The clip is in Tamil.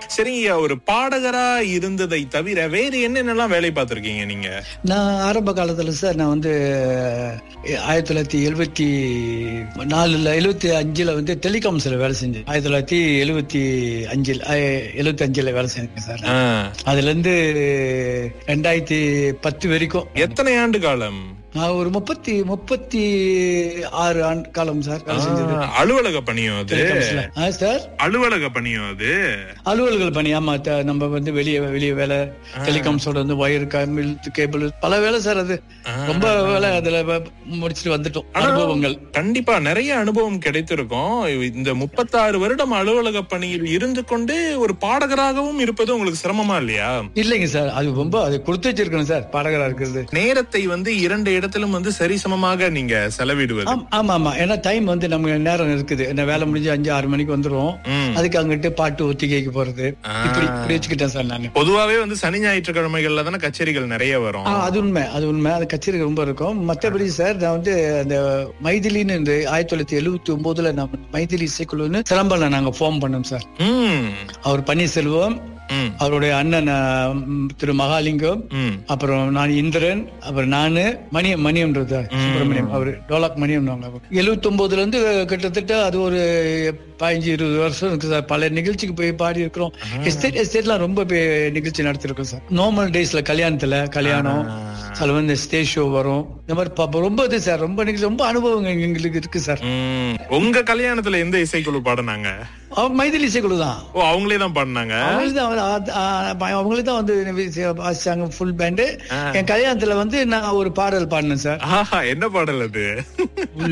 சரிங்க ஒரு பாடகரா இருந்ததை தவிர வேறு என்னென்னலாம் வேலை பார்த்திருக்கீங்க நீங்க நான் ஆரம்ப காலத்துல சார் நான் வந்து ஆயிரத்தி தொள்ளாயிரத்தி எழுபத்தி நாலுல எழுபத்தி அஞ்சுல வந்து டெலிகாம்ஸ்ல வேலை செஞ்சேன் ஆயிரத்தி தொள்ளாயிரத்தி எழுபத்தி அஞ்சில் எழுபத்தி அஞ்சுல வேலை செஞ்சேன் சார் ஆ, அதுல இருந்து ரெண்டாயிரத்தி பத்து வரைக்கும் எத்தனை ஆண்டு காலம் நான் ஒரு முப்பத்தி முப்பத்தி ஆறு ஆண்டு காலம் சார் வேலை ஆ, செஞ்சது அலுவலக பணியும் அது டெலிகாம்ஸ்ல ஆ, சார் அலுவலக பணியும் அது அலுவல்கள் பணி ஆமா த- நம்ம வந்து வெளியே வெளியே வேலை டெலிகாம்ஸோட வந்து ஒயர் கம்பிள் கேபிள் பல வேலை சார் அது ரொம்ப வேலை அதுல வ- முடிச்சிட்டு வந்துட்டோம் அனுபவங்கள் கண்டிப்பா நிறைய அனுபவம் கிடைத்திருக்கும் இந்த முப்பத்தாறு வருடம் அலுவலக பணியில் இருந்து கொண்டு ஒரு பாடகராகவும் இருப்பது உங்களுக்கு சிரமமா இல்லையா இல்லைங்க சார் அது ரொம்ப அது கொடுத்து வச்சிருக்கணும் சார் பாடகரா இருக்கிறது நேரத்தை வந்து இரண்டு இடத்திலும் வந்து சரிசமமாக நீங்க செலவிடுவது ஆம், ஆமா ஆமா ஏன்னா டைம் வந்து நமக்கு நேரம் இருக்குது என்ன வேலை முடிஞ்சு அஞ்சு ஆறு மணிக்கு வந்துரும் ம். அதுக்கு அங்கிட்டு பாட்டு ஒத்திகைக்கு போறது இப்படி இப்படி வச்சுக்கிட்டேன் சார் நான் பொதுவாவே வந்து சனி ஞாயிற்றுக்கிழமைகள்ல தானே கச்சேரிகள் நிறைய வரும் ஆ, அது உண்மை அது உண்மை அது கச்சேரி ரொம்ப இருக்கும் மத்தபடி சார் நான் வந்து அந்த மைதிலின்னு இந்த ஆயிரத்தி தொள்ளாயிரத்தி எழுபத்தி ஒன்பதுல நான் மைதிலி இசைக்குழுன்னு சிலம்பல நாங்க ஃபார்ம் பண்ணோம் சார் ம் அவர் பன்னீர்செல்வம் ம் அவருடைய அண்ணன் அஹ், ம், திரு மகாலிங்கம் ம் அப்புறம் நான் இந்திரன் அப்புறம் நானு மணியம் மணியம்ன்றது சுப்பிரமணியம் அவரு டோலாக் மணியம் எழுபத்தி ஒன்பதுல இருந்து கிட்டத்தட்ட அது ஒரு பதினஞ்சு இருபது வருஷம் இருக்கு சார் பல நிகழ்ச்சிக்கு போய் பாடி இருக்கிறோம் எஸ்டேட் எஸ்டேட்லாம் ரொம்ப போய் நிகழ்ச்சி நடத்திருக்கோம் சார் நார்மல் டேஸ்ல கல்யாணத்துல கல்யாணம் அதுல வந்து ஸ்டேஜ் ஷோ வரும் இந்த மாதிரி ப- ரொம்ப இது சார் ரொம்ப நிகழ்ச்சி ரொம்ப அனுபவம் எங்களுக்கு இருக்கு சார் ம். உங்க கல்யாணத்துல எந்த இசைக்குழு பாடினாங்க அவர் மைதிலி இசைக்குழு தான் ஓ அவங்களே தான் பாடினாங்க அவங்களே தான் வந்து, ஆ, ஆ, அவங்களே தான் வந்து வாசிச்சாங்க ஃபுல் பேண்டு என் கல்யாணத்துல வந்து நான் ஒரு பாடல் பாடினேன் சார் ஆஹா என்ன பாடல் அது